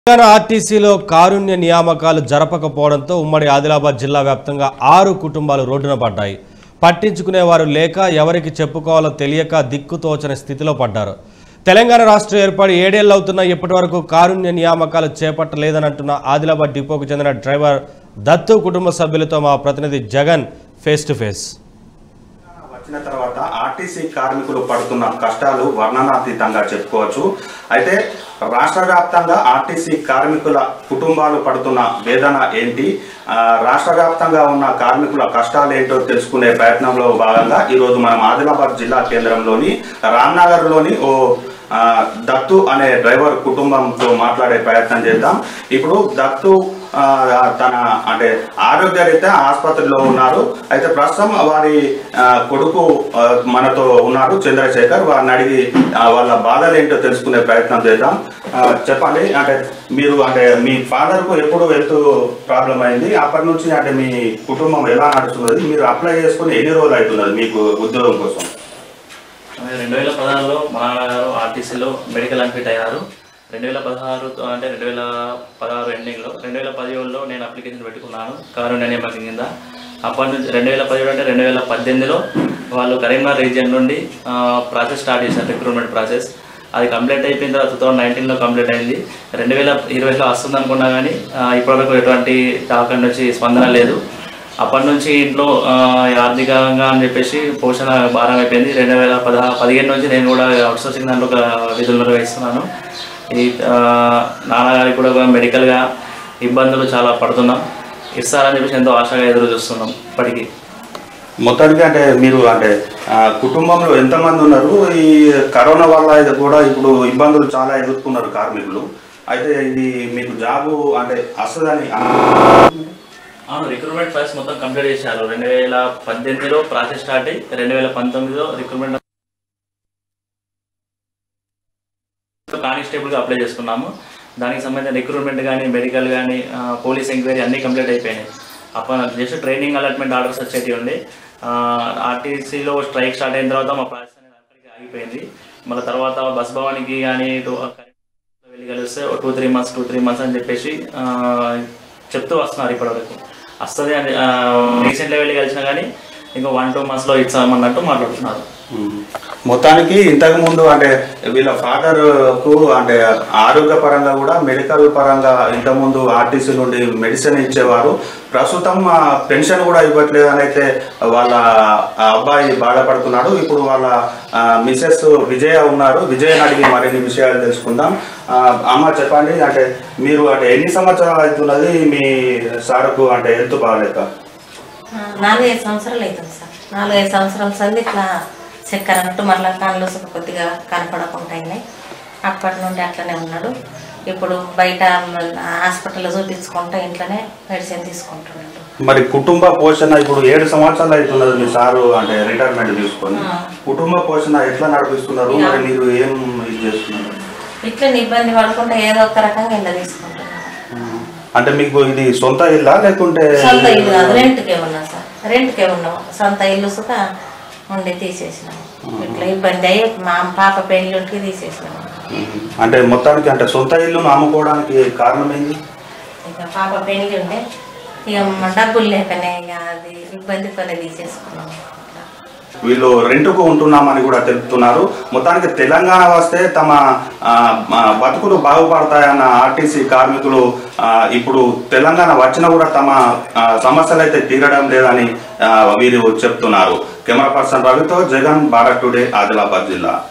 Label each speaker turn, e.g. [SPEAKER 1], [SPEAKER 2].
[SPEAKER 1] తెలంగాణ ఆర్టీసీలో కారుణ్య నియామకాలు జరపకపోవడంతో ఉమ్మడి ఆదిలాబాద్ జిల్లా వ్యాప్తంగా ఆరు కుటుంబాలు రోడ్డున పడ్డాయి పట్టించుకునేవారు లేక ఎవరికి చెప్పుకోవాలో తెలియక దిక్కుతోచని స్థితిలో పడ్డారు తెలంగాణ రాష్ట్రం ఏర్పడి ఏడేళ్లవుతున్నా ఇప్పటి వరకు కారుణ్య నియామకాలు చేపట్టలేదనంటున్న ఆదిలాబాద్ డిపోకు చెందిన డ్రైవర్ దత్తు కుటుంబ సభ్యులతో మా ప్రతినిధి జగన్ ఫేస్ టు ఫేస్
[SPEAKER 2] వచ్చిన తర్వాత ఆర్టీసీ కార్మికులు పడుతున్న కష్టాలు వర్ణనాతీతంగా చెప్పుకోవచ్చు అయితే రాష్ట్ర వ్యాప్తంగా ఆర్టీసీ కార్మికుల కుటుంబాలు పడుతున్న వేదన ఏంటి ఆ, రాష్ట్ర వ్యాప్తంగా ఉన్న కార్మికుల కష్టాలు ఏంటో తెలుసుకునే ప్రయత్నంలో భాగంగా ఈరోజు మనం ఆదిలాబాద్ జిల్లా కేంద్రంలోని రామ్నగర్లోని ఓ ఆ, దత్తు అనే డ్రైవర్ కుటుంబంతో మాట్లాడే ప్రయత్నం చేద్దాం ఇప్పుడు దత్తు ఆ, తన అంటే ఆరోగ్యరీత్యా ఆసుపత్రిలో ఉన్నారు అయితే ప్రస్తుతం వారి ఆ, కొడుకు ఆ, మనతో ఉన్నారు చంద్రశేఖర్ వారిని అడిగి ఆ, వాళ్ళ బాధలు ఏంటో తెలుసుకునే ప్రయత్నం చేద్దాం ఆ, చెప్పండి అంటే మీరు అంటే మీ ఫాదర్ కు ఎప్పుడు హెల్త్ ప్రాబ్లం అయింది అప్పటి నుంచి అంటే మీ కుటుంబం ఎలా నడుస్తున్నది మీరు అప్లై చేసుకుని ఎన్ని రోజులు అవుతున్నది మీకు ఉద్యోగం కోసం
[SPEAKER 3] ఆమె రెండు వేల పదహారులో మా నాన్నగారు ఆర్టీసీలో మెడికల్ అన్ఫిట్ అయ్యారు రెండు వేల పదహారు అంటే రెండు వేల పదహారు ఎండింగ్లో రెండు వేల పదిహేడులో నేను అప్లికేషన్ పెట్టుకున్నాను కారుణ్య నియామకం కింద అప్పటి నుంచి రెండు వేల పదిహేడు అంటే రెండు వేల పద్దెనిమిదిలో వాళ్ళు కరీంనగర్ రీజియన్ నుండి ఆ, ప్రాసెస్ స్టార్ట్ చేశారు రిక్రూట్మెంట్ ప్రాసెస్ అది కంప్లీట్ అయిపోయిన తర్వాత టూ థౌసండ్ నైన్టీన్లో కంప్లీట్ అయింది రెండు వేల ఇరవైలో వస్తుంది అనుకున్నా కానీ ఆ, ఇప్పటివరకు ఎటువంటి డాక్టర్ నుంచి స్పందన లేదు అప్పటి నుంచి ఇంట్లో ఆ, ఆర్థికంగా అని చెప్పేసి పోషణ భారం అయిపోయింది రెండు వేల పదహా పదిహేను నుంచి నేను కూడా అవుట్సోర్సింగ్ దాంట్లో ఒక విధులు నిర్వహిస్తున్నాను ఈ ఆ, నాన్నగారికి కూడా మెడికల్గా ఇబ్బందులు చాలా పడుతున్నాం ఇస్తారని చెప్పేసి ఎంతో ఆశగా ఎదురు చూస్తున్నాం ఇప్పటికీ
[SPEAKER 2] మొత్తానికి అంటే మీరు అంటే ఆ, కుటుంబంలో ఎంతమంది ఉన్నారు ఈ కరోనా వల్ల ఇది కూడా ఇప్పుడు ఇబ్బందులు చాలా ఎదుర్కొన్నారు కార్మికులు అయితే ఇది మీకు జాబు అంటే వస్తుందని
[SPEAKER 3] అవును రిక్రూట్మెంట్ ప్రాసెస్ మొత్తం కంప్లీట్ చేశారు రెండు వేల పద్దెనిమిదిలో ప్రాసెస్ స్టార్ట్ అయ్యి రెండు వేల పంతొమ్మిదిలో రిక్రూట్మెంట్ కానిస్టేబుల్గా అప్లై చేసుకున్నాము దానికి సంబంధించిన రిక్రూట్మెంట్ కానీ మెడికల్ కానీ పోలీస్ ఎంక్వైరీ అన్నీ కంప్లీట్ అయిపోయినాయి అప్పుడు జస్ట్ ట్రైనింగ్ అలాట్మెంట్ ఆర్డర్స్ వచ్చేటివి ఉండి ఆర్టీసీలో స్ట్రైక్ స్టార్ట్ అయిన తర్వాత మా ప్రాసెస్ అనేది అక్కడికి ఆగిపోయింది మళ్ళీ తర్వాత బస్ భవన్కి కానీ ఇటు వెళ్ళి కలిస్తే two three months two three months అని చెప్పేసి ఆ, చెప్తూ వస్తున్నారు ఇప్పటివరకు వస్తుంది అని రీసెంట్గా వెళ్ళి కలిసినా కానీ ఇంకో వన్ టూ మంత్స్లో ఇచ్చామన్నట్టు మాట్లాడుతున్నారు
[SPEAKER 2] మొత్తానికి ఇంతకు ముందు అంటే వీళ్ళ ఫాదర్ కు అంటే ఆరోగ్య పరంగా కూడా మెడికల్ పరంగా ఇంతకుముందు ఆర్టీసీ నుండి మెడిసిన్ ఇచ్చేవారు ప్రస్తుతం ఆ, పెన్షన్ కూడా ఇవ్వట్లేదు అని అయితే వాళ్ళ ఆ అబ్బాయి బాధపడుతున్నాడు ఇప్పుడు వాళ్ళ ఆ, మిసెస్ విజయ ఉన్నారు విజయని అడిగి మరిన్ని విషయాలు తెలుసుకుందాం ఆ, అమ్మ చెప్పండి అంటే మీరు అంటే ఎన్ని సంవత్సరాలు అవుతున్నది మీ సార్కు అంటే హెల్త్ బాగాలేక
[SPEAKER 4] ఆ, నాలుగైదు సంవత్సరాలు అవుతుంది సార్ నాలుగైదు సంవత్సరాల సంది ఇట్లా చక్కెర అన్నట్టు మళ్ళీ కళ్ళు సుఖ కొద్దిగా కనపడకుండా అయినాయి అప్పటి నుండి అట్లనే ఉన్నాడు ఇప్పుడు బయట హాస్పిటల్లో చూపించుకుంటా ఇంట్లోనే మెడిసిన్ తీసుకుంటున్నాడు
[SPEAKER 2] మరి కుటుంబ పోషణ ఇప్పుడు ఏడు సంవత్సరాలు అవుతున్నది మీ సారు అంటే రిటైర్మెంట్ తీసుకొని
[SPEAKER 4] ఆ.
[SPEAKER 2] కుటుంబ పోషణ ఎట్లా నడిపిస్తున్నారు మరి మీరు ఏం ఇది చేస్తున్నారు
[SPEAKER 4] ఇట్లా ఇబ్బంది పడకుండా ఏదో ఒక రకంగా ఇళ్ళ తీసుకుంటున్నాడు
[SPEAKER 2] అంటే మీకు ఇది సొంత ఇల్లా లేకుంటే
[SPEAKER 4] సొంత ఇల్లు కాదు రెంట్కే ఉన్నాం సార్ రెంట్కే ఉన్నాం సొంత ఇల్లు సుఖ ఉండి తీసేసినాం ఇట్లా ఇబ్బంది అయ్యి మా పాప పెళ్ళింటికి తీసేసినాం
[SPEAKER 2] ఉమ్. అంటే మొత్తానికి అంటే సొంత ఇల్లును అమ్ముకోవడానికి కారణం ఏంది
[SPEAKER 4] ఇక పాప పెళ్లి ఉండే ఇక మా డబ్బులు లేకనే ఇక అది ఇబ్బందితోనే తీసేసుకున్నాం ఇట్లా.
[SPEAKER 2] వీళ్ళు రెంట్కు ఉంటున్నామని కూడా తెలుపుతున్నారు మొత్తానికి తెలంగాణ వస్తే తమ ఆ, ఆ, బతుకులు బాగుపడతాయన్న ఆర్టీసీ కార్మికులు ఆ, ఇప్పుడు తెలంగాణ వచ్చినా కూడా తమ ఆ, సమస్యలు అయితే తీరడం లేదని ఆ, వీరు చెప్తున్నారు కెమెరా పర్సన్ రవితో జగన్ భారత్ టుడే ఆదిలాబాద్ జిల్లా